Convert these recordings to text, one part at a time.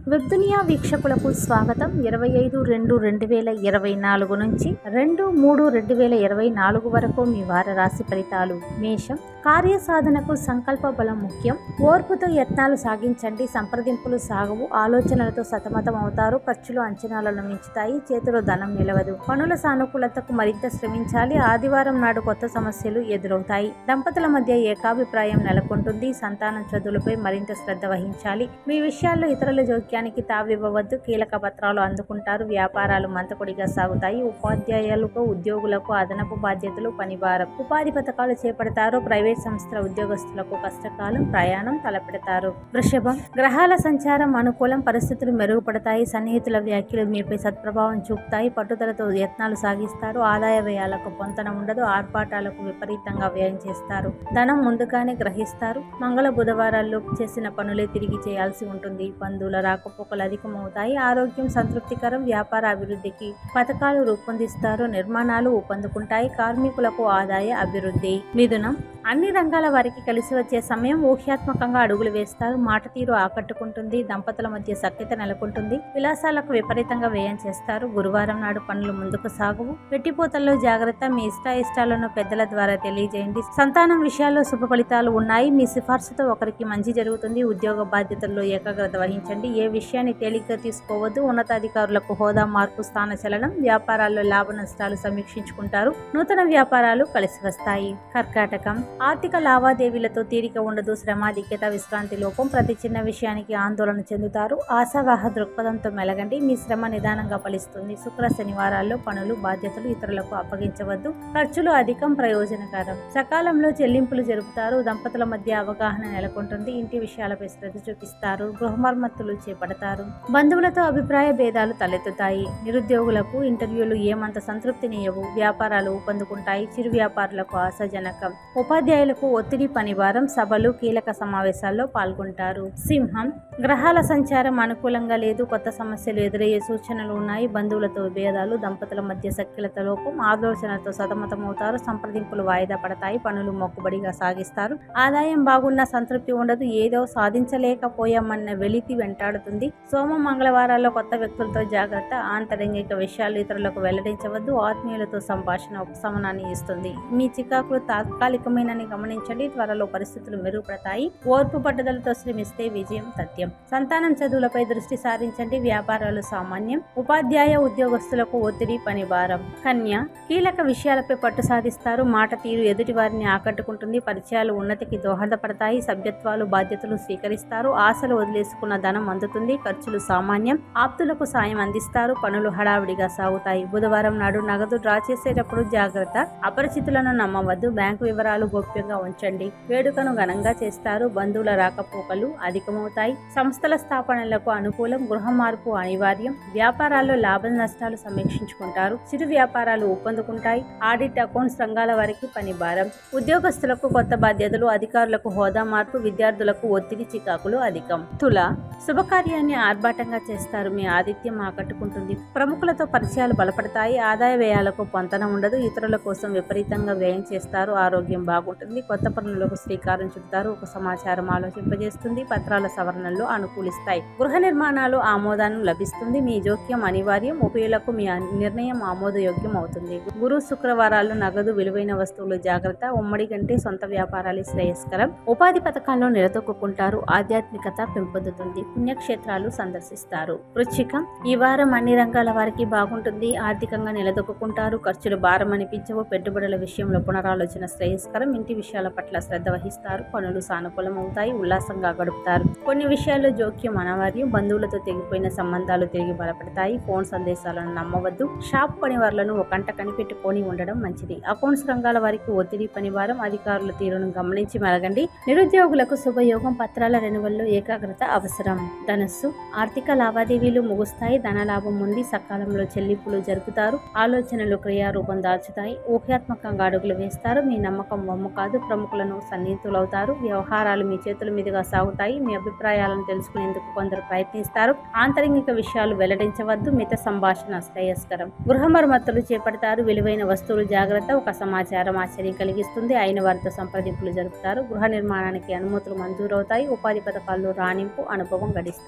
web దునియా వీక్షకులకు స్వాగతం ఇరవై ఐదు రెండు రెండు వేల ఇరవై నాలుగు నుంచి రెండు మూడు రెండు వేల ఇరవై నాలుగు వరకు మీ వార రాశి ఫలితాలు మేషం కార్యసాధనకు సంకల్ప బలం ముఖ్యం ఓర్పుతో యత్నాలు సాగించండి సంప్రదింపులు సాగవు ఆలోచనలతో సతమతం అవుతారు ఖర్చులు అంచనాలను మించుతాయి చేతిలో ధనం నిలవదు పనుల సానుకూలతకు మరింత శ్రమించాలి ఆదివారం నాడు కొత్త సమస్యలు ఎదురవుతాయి దంపతుల మధ్య ఏకాభిప్రాయం నెలకొంటుంది సంతానం చదువులపై మరింత శ్రద్ధ వహించాలి మీ విషయాల్లో ఇతరుల జోక్యానికి తావివ్వవద్దు కీలక పత్రాలు అందుకుంటారు వ్యాపారాలు మంతకొడిగా సాగుతాయి ఉపాధ్యాయులకు ఉద్యోగులకు అదనపు బాధ్యతలు పనిభారం ఉపాధి పథకాలు చేపడతారు ప్రైవేట్ సంస్థల ఉద్యోగస్తులకు కష్టకాలం ప్రయాణం తలపెడతారు వృషభం గ్రహాల సంచారం అనుకూలం పరిస్థితులు మెరుగుపడతాయి సన్నిహితుల వ్యాఖ్యలు మీపై సత్ప్రభావం చూపుతాయి పట్టుదలతో యత్నాలు సాగిస్తారు ఆదాయ వ్యయాలకు పొంతన ఉండదు ఆర్భాటాలకు విపరీతంగా వ్యయం చేస్తారు ధనం ముందుగానే గ్రహిస్తారు మంగళ బుధవారాల్లో చేసిన పనులే తిరిగి చేయాల్సి ఉంటుంది బంధువుల రాకపోకలు అధికమవుతాయి ఆరోగ్యం సంతృప్తికరం వ్యాపార అభివృద్ధికి పథకాలు రూపొందిస్తారు నిర్మాణాలు ఊపందుకుంటాయి కార్మికులకు ఆదాయ అభివృద్ధి మిథునం అన్ని రంగాల వారికి కలిసి వచ్చే సమయం ఊహ్యాత్మకంగా అడుగులు వేస్తారు మాట తీరు ఆకట్టుకుంటుంది దంపతుల మధ్య సఖ్యత నెలకొంటుంది విలాసాలకు విపరీతంగా వ్యయం చేస్తారు గురువారం నాడు పనులు ముందుకు సాగవు పెట్టిపోతల్లో జాగ్రత్త మీ ఇష్టాయిష్టాలను పెద్దల ద్వారా తెలియజేయండి సంతానం విషయాల్లో శుభ ఫలితాలు ఉన్నాయి మీ సిఫార్సుతో ఒకరికి మంచి జరుగుతుంది ఉద్యోగ బాధ్యతల్లో ఏకాగ్రత వహించండి ఏ విషయాన్ని తేలిగ్గా తీసుకోవద్దు ఉన్నతాధికారులకు హోదా మార్పు స్థాన చలనం వ్యాపారాల్లో లాభ నష్టాలు సమీక్షించుకుంటారు నూతన వ్యాపారాలు కలిసి వస్తాయి కర్కాటకం ఆర్థిక లావాదేవీలతో తీరిక ఉండదు శ్రమాధిక్యత విశ్రాంతి లోపం ప్రతి చిన్న విషయానికి ఆందోళన చెందుతారు ఆశావాహ దృక్పథంతో మెలగండి మీ శ్రమ నిదానంగా ఫలిస్తుంది శుక్ర శనివారాల్లో పనులు బాధ్యతలు ఇతరులకు అప్పగించవద్దు ఖర్చులు అధికం ప్రయోజనకరం సకాలంలో చెల్లింపులు జరుపుతారు దంపతుల మధ్య అవగాహన నెలకొంటుంది ఇంటి విషయాలపై శ్రద్ధ చూపిస్తారు గృహమర్మత్తులు చేపడతారు బంధువులతో అభిప్రాయ భేదాలు తలెత్తుతాయి నిరుద్యోగులకు ఇంటర్వ్యూలు ఏమంత సంతృప్తినియవు వ్యాపారాలు ఊపందుకుంటాయి చిరు వ్యాపారులకు ఆశాజనకం ఉపాధ్యాయులకు ఒత్తిడి పనివారం సభలు కీలక సమావేశాల్లో పాల్గొంటారు సింహం గ్రహాల సంచారం అనుకూలంగా లేదు కొత్త సమస్యలు ఎదురయ్యే సూచనలు ఉన్నాయి బంధువులతో భేదాలు దంపతుల మధ్య సఖ్యలత లోపం ఆలోచనలతో సతమతమవుతారు సంప్రదింపులు వాయిదా పడతాయి పనులు మొక్కుబడిగా సాగిస్తారు ఆదాయం బాగున్న సంతృప్తి ఉండదు ఏదో సాధించలేకపోయామన్న వెలితి వెంటాడుతుంది సోమ మంగళవారాల్లో కొత్త వ్యక్తులతో జాగ్రత్త ఆంతరంగిక విషయాలు ఇతరులకు వెల్లడించవద్దు ఆత్మీయులతో సంభాషణ ఉపశమనాన్ని ఇస్తుంది మీ చికాకులు తాత్కాలికమేనని గమనించండి త్వరలో పరిస్థితులు మెరుగుపడతాయి ఓర్పు పట్టుదలతో శ్రమిస్తే విజయం తథ్యం సంతానం చదువులపై దృష్టి సారించండి వ్యాపారాలు సామాన్యం ఉపాధ్యాయ ఉద్యోగస్తులకు ఒత్తిడి పని భారం కన్య కీలక విషయాలపై పట్టు సాధిస్తారు మాట తీరు ఎదుటి వారిని ఆకట్టుకుంటుంది పరిచయాలు ఉన్నతికి దోహదపడతాయి సభ్యత్వాలు బాధ్యతలు స్వీకరిస్తారు ఆశలు వదిలేసుకున్న ధనం అందుతుంది ఖర్చులు సామాన్యం ఆప్తులకు సాయం అందిస్తారు పనులు హడావిడిగా సాగుతాయి బుధవారం నాడు నగదు డ్రా చేసేటప్పుడు జాగ్రత్త అపరిచితులను నమ్మవద్దు బ్యాంకు వివరాలు గోప్యంగా ఉంచండి వేడుకను ఘనంగా చేస్తారు బంధువుల రాకపోకలు అధికమవుతాయి సంస్థల స్థాపనలకు అనుకూలం గృహ మార్పు అనివార్యం వ్యాపారాల్లో లాభ నష్టాలు సమీక్షించుకుంటారు చిరు వ్యాపారాలు ఊపందుకుంటాయి ఆడిట్ అకౌంట్స్ రంగాల వారికి పని భారం ఉద్యోగస్తులకు కొత్త బాధ్యతలు అధికారులకు హోదా మార్పు విద్యార్థులకు ఒత్తిడి చికాకులు అధికం తుల శుభకార్యాన్ని ఆర్భాటంగా చేస్తారు మీ ఆతిథ్యం ఆకట్టుకుంటుంది ప్రముఖులతో పరిచయాలు బలపడతాయి ఆదాయ వ్యయాలకు పొంతన ఉండదు ఇతరుల కోసం విపరీతంగా వ్యయం చేస్తారు ఆరోగ్యం బాగుంటుంది కొత్త పనులకు శ్రీకారం చుడతారు ఒక సమాచారం ఆలోచింపజేస్తుంది పత్రాల సవరణల్లో అనుకూలిస్తాయి గృహ నిర్మాణాలు ఆమోదాన్ని లభిస్తుంది మీ జోక్యం అనివార్యం ఉపయోగులకు మీ నిర్ణయం ఆమోదయోగ్యం అవుతుంది గురు శుక్రవారాలు నగదు విలువైన వస్తువులు జాగ్రత్త ఉమ్మడి కంటే సొంత వ్యాపారాలు శ్రేయస్కరం ఉపాధి పథకాల్లో నిలదొక్కుంటారు ఆధ్యాత్మికత పెంపొందుతుంది పుణ్యక్షేత్రాలు సందర్శిస్తారు వృచ్చికం ఈ వారం అన్ని రంగాల వారికి బాగుంటుంది ఆర్థికంగా నిలదొక్కుంటారు ఖర్చులు భారం అనిపించవు పెట్టుబడుల విషయంలో పునరాలోచన శ్రేయస్కరం ఇంటి విషయాల పట్ల శ్రద్ధ వహిస్తారు పనులు సానుకూలం అవుతాయి ఉల్లాసంగా గడుపుతారు కొన్ని విషయాల్లో జోక్యం అనివార్యం బంధువులతో తెగిపోయిన సంబంధాలు తిరిగి బలపడతాయి ఫోన్ సందేశాలను నమ్మవద్దు షాప్ పనివారులను ఒక కంట కనిపెట్టుకొని ఉండడం మంచిది అకౌంట్స్ రంగాల వారికి ఒత్తిడి పనివారం అధికారుల తీరును గమనించి మెలగండి నిరుద్యోగులకు శుభయోగం పత్రాల రెన్యువల్లో ఏకాగ్రత అవసరం ధనస్సు ఆర్థిక లావాదేవీలు ముగుస్తాయి ధనలాభం ఉంది సకాలంలో చెల్లింపులు జరుపుతారు ఆలోచనలు క్రియారూపం దాల్చుతాయి ఊహాత్మకంగా అడుగులు వేస్తారు మీ నమ్మకం వమ్ము కాదు ప్రముఖులను సన్నిహితులవుతారు వ్యవహారాలు మీ చేతుల మీదుగా సాగుతాయి మీ అభిప్రాయాలను తెలుసుకునేందుకు కొందరు ప్రయత్నిస్తారు ఆంతరంగిక విషయాలు వెల్లడించవద్దు మిత సంభాషణ శ్రేయస్కరం గృహ మరమ్మతులు చేపడతారు విలువైన వస్తువులు జాగ్రత్త ఒక సమాచారం ఆశ్చర్యం కలిగిస్తుంది అయిన వారితో సంప్రదింపులు జరుపుతారు గృహ నిర్మాణానికి అనుమతులు మంజూరవుతాయి ఉపాధి పథకాల్లో రాణింపు అనుభవం గడిస్తారు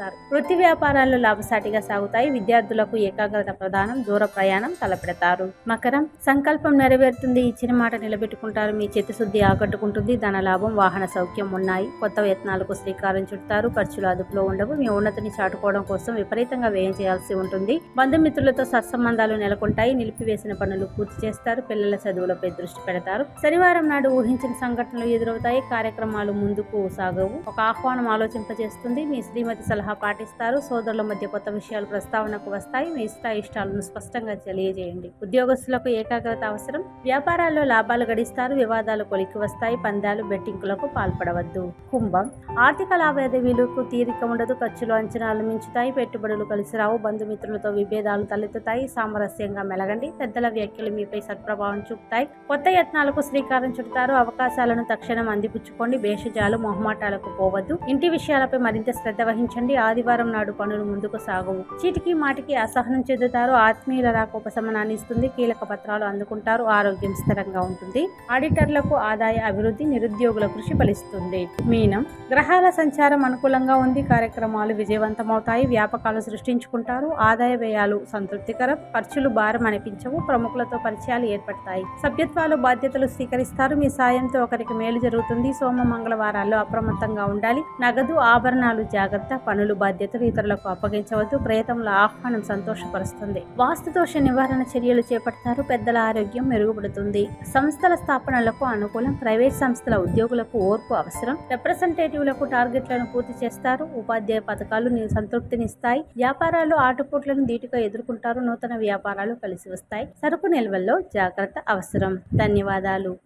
చేస్తారు వృత్తి వ్యాపారాలు లాభసాటిగా సాగుతాయి విద్యార్థులకు ఏకాగ్రత ప్రధానం దూర ప్రయాణం తలపెడతారు మకరం సంకల్పం నెరవేరుతుంది ఇచ్చిన మాట నిలబెట్టుకుంటారు మీ చిత్తశుద్ధి ఆకట్టుకుంటుంది ధన లాభం వాహన సౌఖ్యం ఉన్నాయి కొత్త యత్నాలకు శ్రీకారం చుడతారు ఖర్చులు అదుపులో ఉండవు మీ ఉన్నతిని చాటుకోవడం కోసం విపరీతంగా వ్యయం చేయాల్సి ఉంటుంది బంధుమిత్రులతో సత్సంబంధాలు నెలకొంటాయి నిలిపివేసిన పనులు పూర్తి చేస్తారు పిల్లల చదువులపై దృష్టి పెడతారు శనివారం నాడు ఊహించిన సంఘటనలు ఎదురవుతాయి కార్యక్రమాలు ముందుకు సాగవు ఒక ఆహ్వానం ఆలోచింపజేస్తుంది మీ శ్రీమతి సలహా పాటిస్తారు సోదరుల మధ్య కొత్త విషయాలు ప్రస్తావనకు వస్తాయి మీ ఇష్ట ఇష్టాలను స్పష్టంగా తెలియజేయండి ఉద్యోగస్తులకు ఏకాగ్రత అవసరం వ్యాపారాల్లో లాభాలు గడిస్తారు వివాదాలు కొలికి వస్తాయి పందాలు బెట్టింగులకు పాల్పడవద్దు కుంభం ఆర్థిక లావాదేవీలకు తీరిక ఉండదు ఖర్చులు అంచనాలు మించుతాయి పెట్టుబడులు కలిసి రావు బంధుమిత్రులతో విభేదాలు తలెత్తుతాయి సామరస్యంగా మెలగండి పెద్దల వ్యాఖ్యలు మీపై సత్ప్రభావం చూపుతాయి కొత్త యత్నాలకు శ్రీకారం చుడతారు అవకాశాలను తక్షణం అందిపుచ్చుకోండి భేషజాలు మొహమాటాలకు పోవద్దు ఇంటి విషయాలపై మరింత శ్రద్ధ వహించండి ఆదివారం నాడు పనులు ముందుకు సాగవు చీటికి మాటికి అసహనం చెందుతారు ఆత్మీయుల రాక ఉపశమనాన్ని ఇస్తుంది కీలక పత్రాలు అందుకుంటారు ఆరోగ్యం స్థిరంగా ఉంటుంది ఆడిటర్లకు ఆదాయ అభివృద్ధి నిరుద్యోగుల కృషి ఫలిస్తుంది మీనం గ్రహాల సంచారం అనుకూలంగా ఉంది కార్యక్రమాలు విజయవంతమవుతాయి వ్యాపకాలు సృష్టించుకుంటారు ఆదాయ వ్యయాలు సంతృప్తికరం ఖర్చులు భారం అనిపించవు ప్రముఖులతో పరిచయాలు ఏర్పడతాయి సభ్యత్వాలు బాధ్యతలు స్వీకరిస్తారు మీ సాయంతో ఒకరికి మేలు జరుగుతుంది సోమ మంగళవారాల్లో అప్రమత్తంగా ఉండాలి నగదు ఆభరణాలు జాగ్రత్త పనులు బాధ్యతలు ఇతరులకు అప్పగించవద్దు ప్రయత్నంలో ఆహ్వానం సంతోషపరుస్తుంది వాస్తుదోష నివారణ చర్యలు చేపడతారు పెద్దల ఆరోగ్యం మెరుగుపడుతుంది సంస్థల స్థాపనలకు అనుకూలం ప్రైవేట్ సంస్థల ఉద్యోగులకు ఓర్పు అవసరం రిప్రజెంటేటివ్లకు టార్గెట్లను పూర్తి చేస్తారు ఉపాధ్యాయ పథకాలు నీ సంతృప్తినిస్తాయి వ్యాపారాలు ఆటుపోట్లను ధీటుగా ఎదుర్కొంటారు నూతన వ్యాపారాలు కలిసి వస్తాయి సరుకు నిల్వల్లో జాగ్రత్త అవసరం ధన్యవాదాలు